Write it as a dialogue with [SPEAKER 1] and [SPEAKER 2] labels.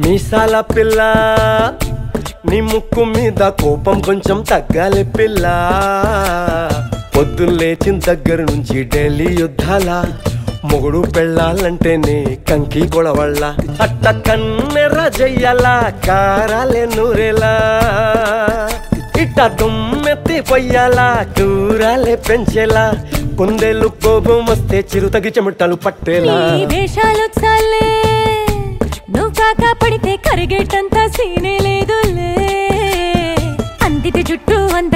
[SPEAKER 1] మీసాల పిల్ల నీ ముక్కు మీద కోపం కొంచెం తగ్గాలి పిల్ల పొద్దున్న లేచిన దగ్గర నుంచి ఢిల్లీ యుద్ధాల మొగుడు పెళ్ళాలంటేనే కంకి గొడవళ్ళ అట్ట కన్నెర్ర చెయ్యాల కారాలే నూరేలా ఇట్ట దుమ్మెత్తి పొయ్యాలా కూరాలే పెంచేలా కుందేలు కోపం వస్తే చిరుతగి చెమటలు పట్టేలా
[SPEAKER 2] నీ వేషాలు చాలే నువ్వు కాక పడితే కరిగేటంత సీనే లేదులే